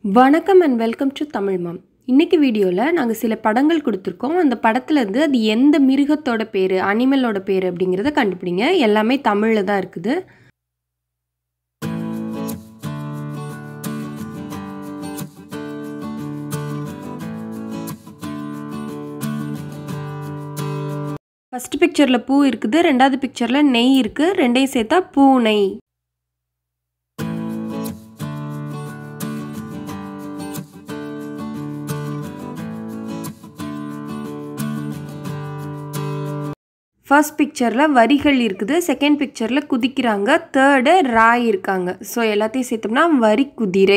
வணக்கம் and welcome to Tamil mom இன்னைக்கு வீடியோவில் நாங்கள் சில படங்கள் கொடுத்துருக்கோம் அந்த படத்துலேருந்து அது எந்த மிருகத்தோட பேர் அனிமலோட பேர் அப்படிங்கிறத கண்டுபிடிங்க எல்லாமே தமிழில் தான் இருக்குது ஃபஸ்ட் பிக்சரில் பூ இருக்குது ரெண்டாவது பிக்சரில் நெய் இருக்குது ரெண்டையும் சேர்த்தா பூனை ஃபர்ஸ்ட் பிக்சரில் வரிகள் இருக்குது செகண்ட் பிக்சரில் குதிக்கிறாங்க தேர்டு ராய் இருக்காங்க ஸோ எல்லாத்தையும் சேர்த்தோம்னா வரி குதிரை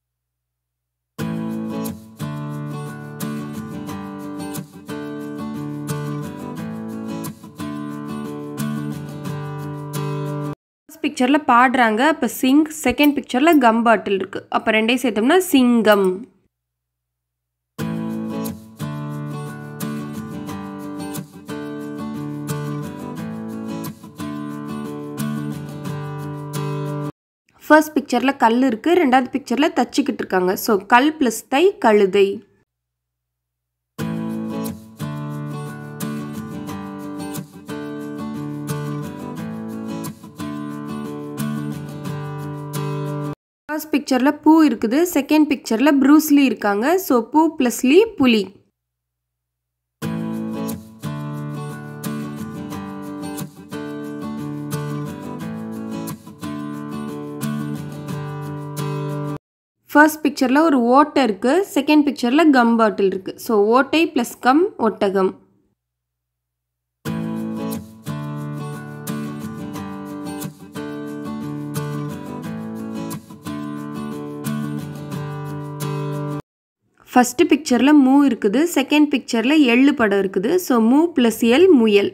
ஃபர்ஸ்ட் பிக்சரில் பாடுறாங்க அப்போ சிங் செகண்ட் பிக்சரில் கம் பாட்டில் இருக்குது அப்போ ரெண்டையும் சேர்த்தோம்னா சிங்கம் ஃபர்ஸ்ட் பிக்சரில் கல் இருக்குது ரெண்டாவது பிக்சரில் தச்சுக்கிட்டு இருக்காங்க ஸோ கல் ப்ளஸ் தை கழுதை ஃபர்ஸ்ட் பிக்சரில் பூ இருக்குது செகண்ட் பிக்சரில் ப்ரூஸ்லி இருக்காங்க ஸோ பூ ப்ளஸ் லீ புலி ஃபர்ஸ்ட் பிக்சரில் ஒரு ஓட்டை இருக்குது செகண்ட் பிக்சரில் கம் பாட்டில் இருக்குது ஸோ ஓட்டை ப்ளஸ் கம் ஒட்டகம் ஃபஸ்ட்டு பிக்சரில் மூ இருக்குது செகண்ட் பிக்சரில் எள்ளு படம் இருக்குது ஸோ மூ ப்ளஸ் எல் முயல்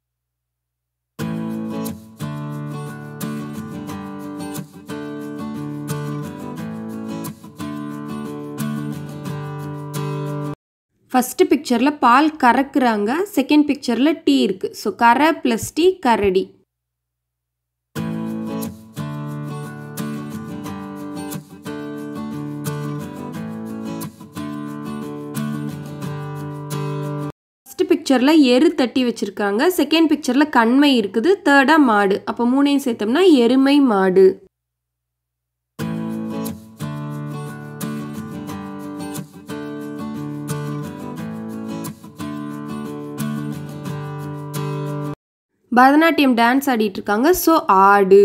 ஃபஸ்ட்டு பிக்சரில் பால் கறக்குறாங்க செகண்ட் பிக்சரில் டீ இருக்குது ஸோ கரை ப்ளஸ் டீ கரடி ஃபஸ்ட்டு பிக்சரில் எரு தட்டி வச்சுருக்காங்க செகண்ட் பிக்சரில் கண்மை இருக்குது தேர்டாக மாடு அப்போ மூணையும் சேர்த்தோம்னா எருமை மாடு பரதநாட்டியம் டான்ஸ் ஆடிட்டு இருக்காங்க ஸோ ஆடு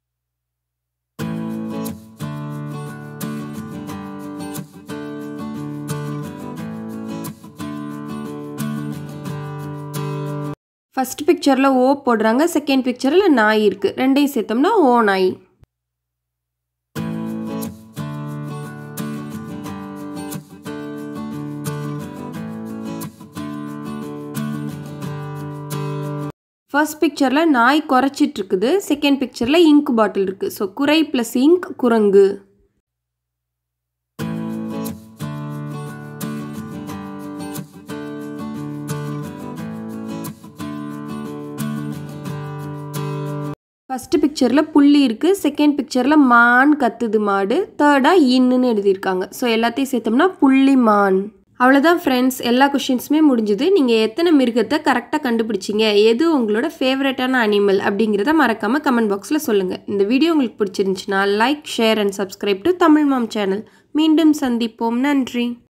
ஃபஸ்ட் பிக்சரில் ஓ போடுறாங்க செகண்ட் பிக்சரில் நாய் இருக்குது ரெண்டையும் சேர்த்தோம்னா ஓ நாய் ஃபர்ஸ்ட் பிக்சரில் நாய் குறைச்சிட்டு இருக்குது செகண்ட் பிக்சரில் இங்க் பாட்டில் இருக்குது ஸோ குறை ப்ளஸ் இங்க் குரங்கு ஃபஸ்ட்டு பிக்சரில் புள்ளி இருக்குது செகண்ட் பிக்சரில் மான் கத்துது மாடு தேர்டாக இன்னுன்னு எழுதியிருக்காங்க ஸோ எல்லாத்தையும் சேர்த்தோம்னா புள்ளி மான் அவ்வளோதான் ஃப்ரெண்ட்ஸ் எல்லா கொஷின்ஸுமே முடிஞ்சுது நீங்கள் எத்தனை மிருகத்தை கரெக்டாக கண்டுபிடிச்சிங்க எது உங்களோட ஃபேவரட்டான அனிமல் அப்படிங்கிறத மறக்காமல் கமெண்ட் பாக்ஸில் சொல்லுங்கள் இந்த வீடியோ உங்களுக்கு பிடிச்சிருந்துச்சுன்னா like share and subscribe to Tamil mom channel மீண்டும் சந்திப்போம் நன்றி